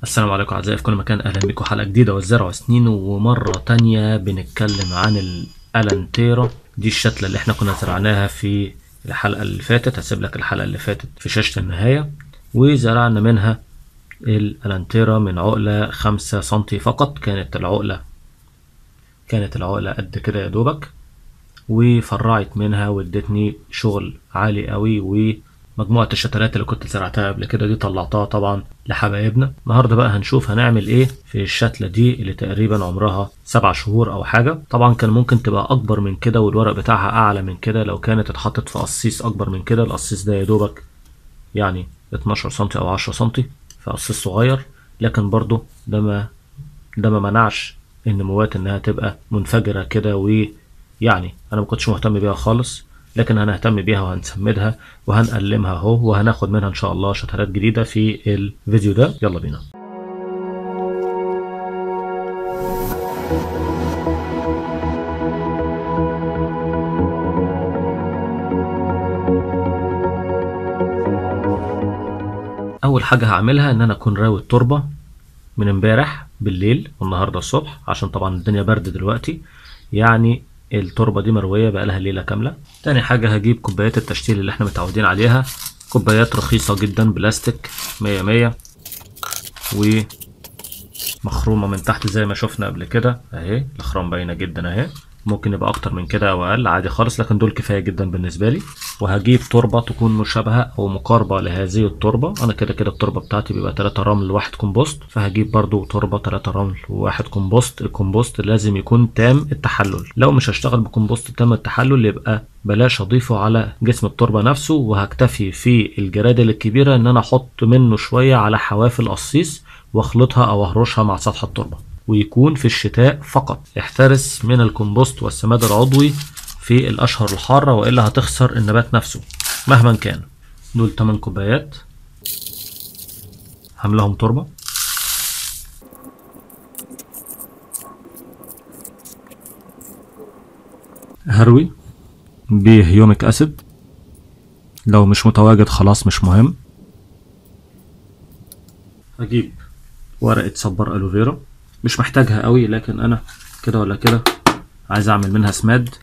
السلام عليكم أعزائي في كل مكان أهلا بكم حلقة جديدة والزرع سنين ومرة تانية بنتكلم عن الألانتيرا دي الشتلة اللي احنا كنا زرعناها في الحلقة اللي فاتت هسيب لك الحلقة اللي فاتت في شاشة النهاية وزرعنا منها الألانتيرا من عقلة خمسة سنتي فقط كانت العقلة كانت العقلة قد كده يا دوبك وفرعت منها وادتني شغل عالي قوي ومجموعة الشتلات اللي كنت زرعتها قبل كده دي طلعتها طبعا لحبايبنا النهارده بقى هنشوف هنعمل ايه في الشتلة دي اللي تقريبا عمرها سبع شهور او حاجة طبعا كان ممكن تبقى اكبر من كده والورق بتاعها اعلى من كده لو كانت اتحطت في قصيص اكبر من كده القصيص ده يا دوبك يعني 12 سنتي او 10 سنتي فقصيص صغير لكن برضو ده ما ده ما منعش النموات انها تبقى منفجرة كده ويعني انا ما كنتش مهتم بيها خالص لكن هنهتم بيها وهنسمدها وهنقلمها اهو وهناخد منها ان شاء الله شتلات جديدة في الفيديو ده يلا بينا اول حاجة هعملها ان انا اكون راوي التربة من امبارح بالليل والنهاردة الصبح عشان طبعا الدنيا برد دلوقتي يعني التربة دي مروية بقالها ليلة كاملة تاني حاجة هجيب كوبايات التشتيل اللي احنا متعودين عليها كوبايات رخيصة جدا بلاستيك مية مية ومخرومة من تحت زي ما شفنا قبل كده اهي الاخرام باينة جدا اهي ممكن يبقى اكتر من كده او اقل عادي خالص لكن دول كفايه جدا بالنسبه لي وهجيب تربه تكون مشابهه او مقاربه لهذه التربه انا كده كده التربه بتاعتي بيبقى 3 رمل وواحد كومبوست فهجيب برضو تربه 3 رمل وواحد كومبوست الكومبوست لازم يكون تام التحلل لو مش هشتغل بكومبوست تام التحلل يبقى بلاش اضيفه على جسم التربه نفسه وهكتفي في الجرادل الكبيره ان انا احط منه شويه على حواف القصيص واخلطها او اهرشها مع سطح التربه ويكون في الشتاء فقط احترس من الكمبوست والسماد العضوي في الأشهر الحارة وإلا هتخسر النبات نفسه مهما كان دول 8 كوبايات هملاهم تربة هروي بهيوميك أسيد لو مش متواجد خلاص مش مهم هجيب ورقة صبار ألوفيرا مش محتاجها قوي لكن انا كده ولا كده عايز اعمل منها سماد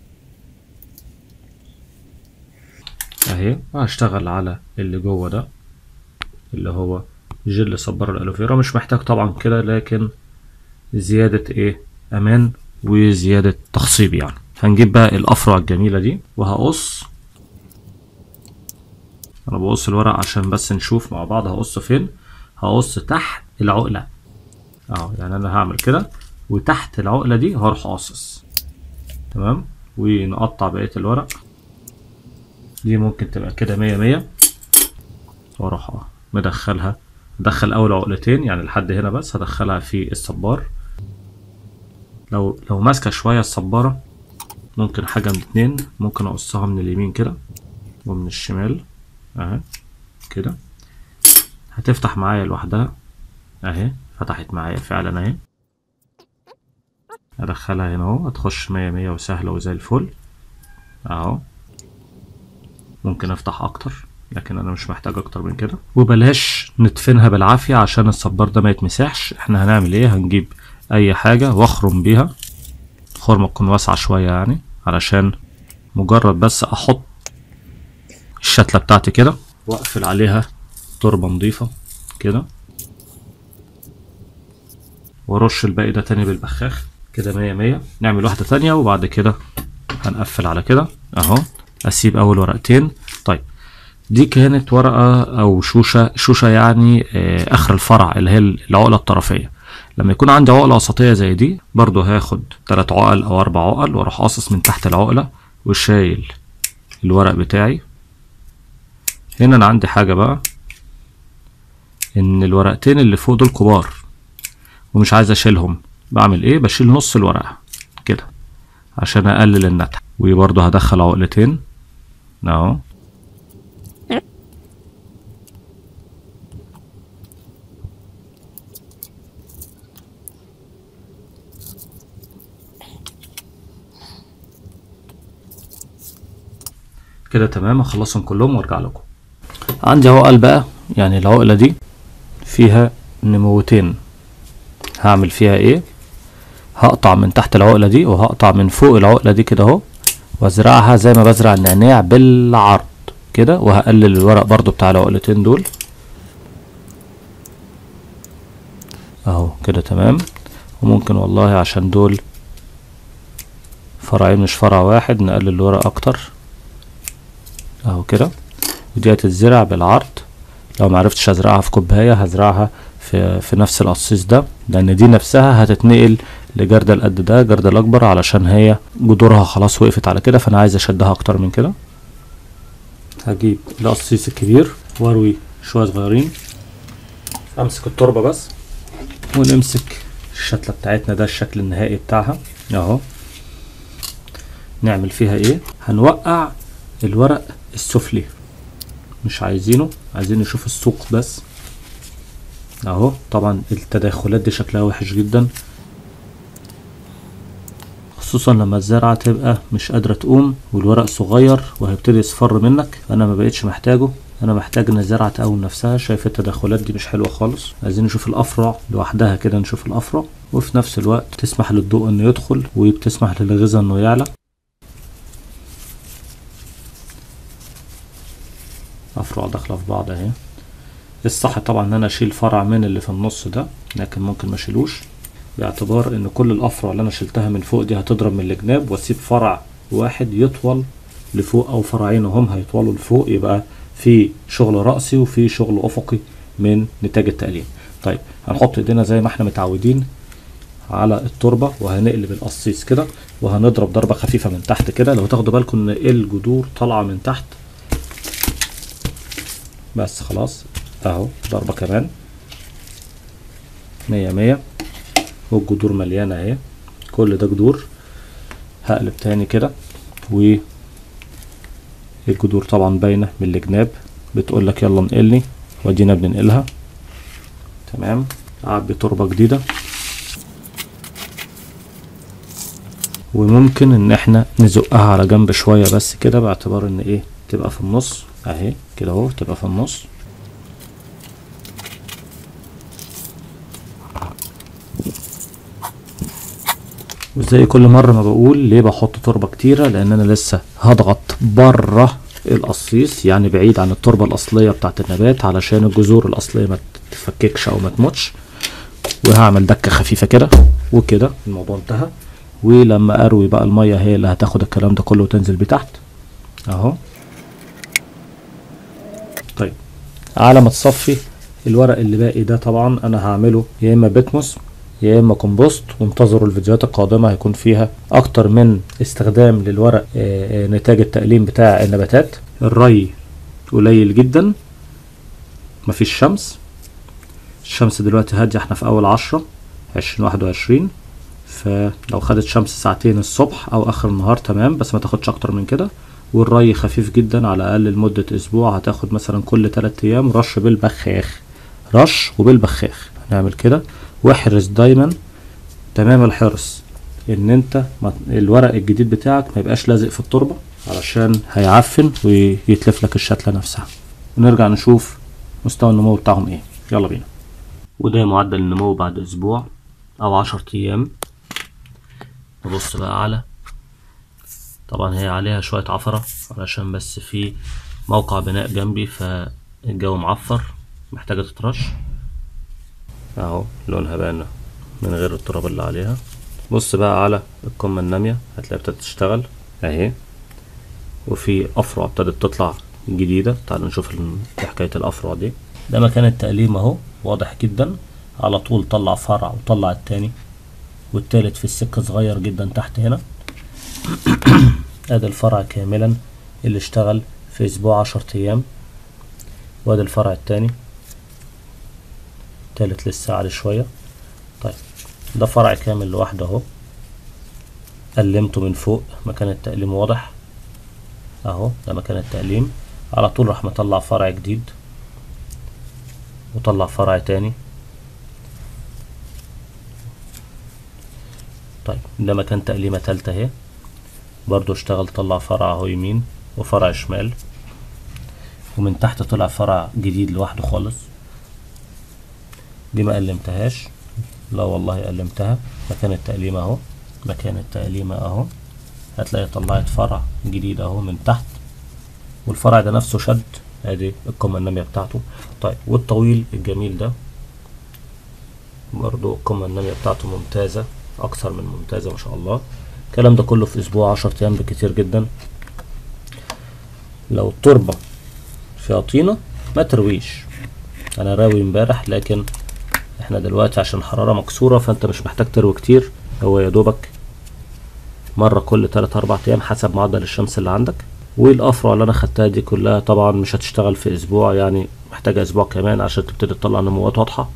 اهي وهشتغل على اللي جوه ده اللي هو جل صبار الالوفيرا مش محتاج طبعا كده لكن زيادة ايه امان وزيادة تخصيب يعني هنجيب بقى الافرع الجميلة دي وهقص انا بقص الورق عشان بس نشوف مع بعض هقص فين هقص تحت العقلة اهو يعني انا هعمل كده وتحت العقله دي هروح قاصص تمام ونقطع بقيه الورق دي ممكن تبقى كده مية مية واروح مدخلها ادخل اول عقلتين يعني لحد هنا بس هدخلها في الصبار لو لو ماسكه شويه الصباره ممكن حاجه من اتنين ممكن اقصها من اليمين كده ومن الشمال اهي كده هتفتح معايا لوحدها اهي فتحت معايا فعلا اهي ادخلها هنا اهو هتخش مية مية وسهلة وزي الفل اهو ممكن افتح اكتر لكن انا مش محتاج اكتر من كده وبلاش ندفنها بالعافية عشان الصبار ده ما يتمسحش احنا هنعمل ايه هنجيب اي حاجة واخرم بيها خرمة تكون واسعة شوية يعني علشان مجرد بس احط الشتلة بتاعتي كده واقفل عليها تربة نضيفة كده وارش الباقي ده تاني بالبخاخ كده مية مية نعمل واحدة تانية وبعد كده هنقفل على كده اهو اسيب اول ورقتين طيب دي كانت ورقة او شوشة شوشة يعني آه اخر الفرع اللي هي العقلة الطرفية لما يكون عندي عقلة وسطية زي دي برضو هاخد تلات عقل او اربع عقل واروح قاصص من تحت العقلة وشايل الورق بتاعي هنا انا عندي حاجة بقى ان الورقتين اللي فوق دول كبار ومش عايز اشيلهم بعمل ايه بشيل نص الورقة كده عشان اقلل النتح وبرضه هدخل عقلتين اهو كده تمام اخلصهم كلهم وارجع لكم عندي عقل بقى يعني العقلة دي فيها نموتين هعمل فيها ايه هقطع من تحت العقلة دي وهقطع من فوق العقلة دي كده اهو وازرعها زي ما بزرع النعناع بالعرض كده وهقلل الورق برضو بتاع العقلتين دول اهو كده تمام وممكن والله عشان دول فرعين مش فرع واحد نقلل الورق اكتر اهو كده ودي هتتزرع بالعرض لو معرفتش ازرعها في كوباية هزرعها في, في نفس القصيص ده لان دي نفسها هتتنقل لجردل قد ده جردل اكبر علشان هي جذورها خلاص وقفت على كده فانا عايز اشدها اكتر من كده هجيب القصيص الكبير واروي شوية صغيرين امسك التربة بس ونمسك الشتلة بتاعتنا ده الشكل النهائي بتاعها اهو نعمل فيها ايه هنوقع الورق السفلي مش عايزينه عايزين نشوف السوق بس اهو طبعا التداخلات دي شكلها وحش جدا خصوصا لما الزرعة تبقى مش قادرة تقوم والورق صغير وهيبتدي يصفر منك انا ما بقتش محتاجه انا محتاج ان الزرعة تقوم نفسها شايف التدخلات دي مش حلوة خالص عايزين نشوف الافرع لوحدها كده نشوف الافرع وفي نفس الوقت تسمح للضوء انه يدخل وبتسمح للغذاء انه يعلى افرع داخله في بعض اهي الصح طبعا ان انا اشيل فرع من اللي في النص ده لكن ممكن ما اشيلوش باعتبار ان كل الافرع اللي انا شلتها من فوق دي هتضرب من الجناب واسيب فرع واحد يطول لفوق او فرعين هم هيطولوا لفوق يبقى في شغل رأسي وفي شغل افقي من نتاج التقليم طيب هنحط ايدينا زي ما احنا متعودين على التربة وهنقلب القصيص كده وهنضرب ضربة خفيفة من تحت كده لو تاخدوا بالكم ان الجذور طالعة من تحت بس خلاص اهو ضربة كمان مية مية والجذور مليانة اهي كل ده جذور هقلب تاني كده و الجذور طبعا باينة من الجناب بتقول لك يلا انقلني وادينا بننقلها تمام اعبي تربة جديدة وممكن ان احنا نزقها على جنب شوية بس كده باعتبار ان ايه تبقى في النص اهي كده اهو تبقى في النص وزي كل مرة ما بقول ليه بحط تربة كتيرة لان انا لسه هضغط بره القصيص يعني بعيد عن التربة الاصلية بتاعت النبات علشان الجذور الاصلية ما تتفككش او ما تموتش وهعمل دكة خفيفة كده وكده الموضوع انتهى ولما اروي بقى المية هي اللي هتاخد الكلام ده كله وتنزل بيه تحت اهو طيب على ما تصفي الورق اللي باقي ده طبعا انا هعمله يا اما بيتموس يا اما كومبوست وانتظروا الفيديوهات القادمة هيكون فيها اكتر من استخدام للورق آه، آه، نتاج التقليم بتاع النباتات الري قليل جدا مفيش شمس الشمس دلوقتي هادية احنا في اول عشرة عشرين واحد وعشرين فلو خدت شمس ساعتين الصبح او اخر النهار تمام بس ما تاخدش اكتر من كده والري خفيف جدا على الاقل لمدة اسبوع هتاخد مثلا كل 3 ايام رش بالبخاخ رش وبالبخاخ هنعمل كده واحرص دايما تمام الحرص ان انت ما- الورق الجديد بتاعك ما يبقاش لازق في التربة علشان هيعفن ويتلف لك الشتلة نفسها ونرجع نشوف مستوى النمو بتاعهم ايه يلا بينا وده معدل النمو بعد اسبوع او عشر ايام نبص بقى على طبعا هي عليها شوية عفرة علشان بس في موقع بناء جنبي فالجو معفر محتاجة تترش اهو لونها باينة من غير التراب اللي عليها بص بقى على القمة النامية هتلاقيها ابتدت تشتغل اهي وفي افرع ابتدت تطلع جديدة تعالوا نشوف ال- إيه حكاية الافرع دي ده مكان التقليم اهو واضح جدا على طول طلع فرع وطلع التاني والتالت في السكة صغير جدا تحت هنا ادي الفرع كاملا اللي اشتغل في اسبوع عشر ايام وادي الفرع التاني التالت لسه عليه شوية طيب ده فرع كامل لوحده اهو قلمته من فوق مكان التقليم واضح اهو ده مكان التقليم على طول راح مطلع فرع جديد وطلع فرع تاني طيب ده مكان تقليمة تالتة اهي برضو اشتغل طلع فرع اهو يمين وفرع شمال ومن تحت طلع فرع جديد لوحده خالص دي ما قلمتهاش لا والله قلمتها مكان التقليم اهو مكان التقليم اهو هتلاقي طلعت فرع جديد اهو من تحت والفرع ده نفسه شد ادي القمة النامية بتاعته طيب والطويل الجميل ده برضو القمة النامية بتاعته ممتازة أكثر من ممتازة ما شاء الله الكلام ده كله في أسبوع عشر أيام بكتير جدا لو التربة فيها طينة ما ترويش أنا راوي امبارح لكن احنا دلوقتي عشان الحرارة مكسورة فأنت مش محتاج تروي كتير هو يا دوبك مرة كل تلات أربع أيام حسب معدل الشمس اللي عندك والأفرع اللي أنا خدتها دي كلها طبعا مش هتشتغل في أسبوع يعني محتاجة أسبوع كمان عشان تبتدي تطلع نموات واضحة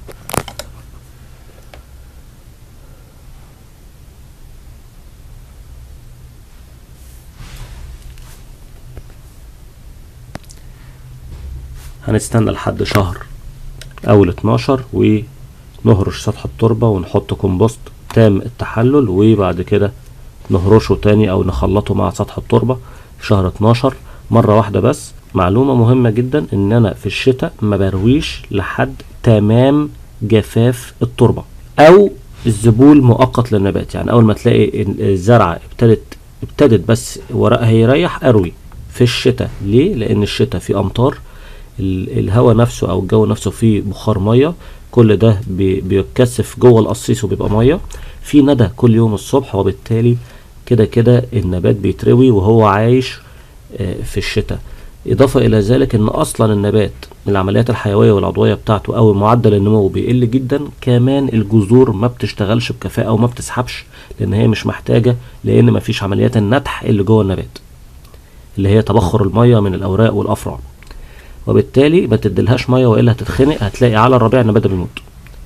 هنستنى لحد شهر أول 12 ونهرش سطح التربة ونحط كومبوست تام التحلل وبعد كده نهرشه تاني أو نخلطه مع سطح التربة في شهر 12 مرة واحدة بس معلومة مهمة جدا إن أنا في الشتاء ما برويش لحد تمام جفاف التربة أو الذبول مؤقت للنبات يعني أول ما تلاقي إن الزرعة ابتدت ابتدت بس ورقها يريح أروي في الشتاء ليه؟ لأن الشتاء فيه أمطار ال- الهواء نفسه او الجو نفسه فيه بخار ميه كل ده بي- بيتكثف جوه القصيص وبيبقى ميه في ندى كل يوم الصبح وبالتالي كده كده النبات بيتروي وهو عايش آه، في الشتاء إضافة إلى ذلك إن أصلا النبات العمليات الحيوية والعضوية بتاعته أو معدل النمو بيقل جدا كمان الجذور ما بتشتغلش بكفاءة وما بتسحبش لأن هي مش محتاجة لأن مفيش عمليات النتح اللي جوه النبات اللي هي تبخر المية من الأوراق والأفرع وبالتالي ما تديلهاش ميه والا هتتخنق هتلاقي على الربيع النبات ده بيموت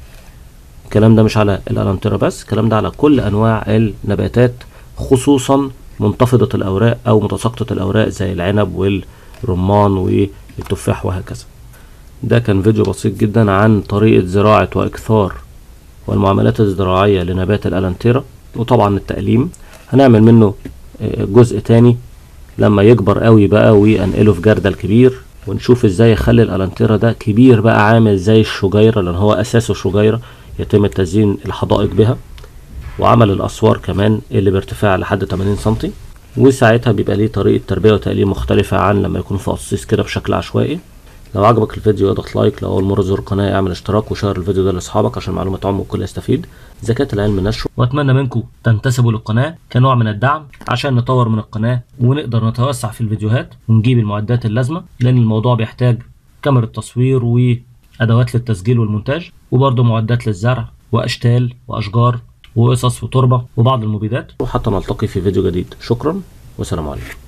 الكلام ده مش على الالانترا بس الكلام ده على كل انواع النباتات خصوصا منتفضة الاوراق او متساقطة الاوراق زي العنب والرمان والتفاح وهكذا ده كان فيديو بسيط جدا عن طريقة زراعة واكثار والمعاملات الزراعية لنبات الالانتيرا وطبعا التقليم هنعمل منه آه، جزء تاني لما يكبر قوي بقى وانقله في جردل كبير ونشوف ازاي يخلي الالانتيرا ده كبير بقى عامل زي الشجيرة لان هو اساسه شجيرة يتم تزيين الحدائق بها وعمل الاسوار كمان اللي بارتفاع لحد 80 سنتي وساعتها بيبقى ليه طريقة تربية وتقليم مختلفة عن لما يكون في قصيص كده بشكل عشوائي لو عجبك الفيديو اضغط لايك لو اول مرة تزور القناة اعمل اشتراك وشير الفيديو ده لاصحابك عشان معلومة عمق الكل يستفيد زكاة العلم نشره واتمنى منكم تنتسبوا للقناة كنوع من الدعم عشان نطور من القناة ونقدر نتوسع في الفيديوهات ونجيب المعدات اللازمة لان الموضوع بيحتاج كاميرا تصوير وادوات للتسجيل والمونتاج وبرضه معدات للزرع واشتال واشجار وقصص وتربة وبعض المبيدات وحتى نلتقي في فيديو جديد شكرا والسلام عليكم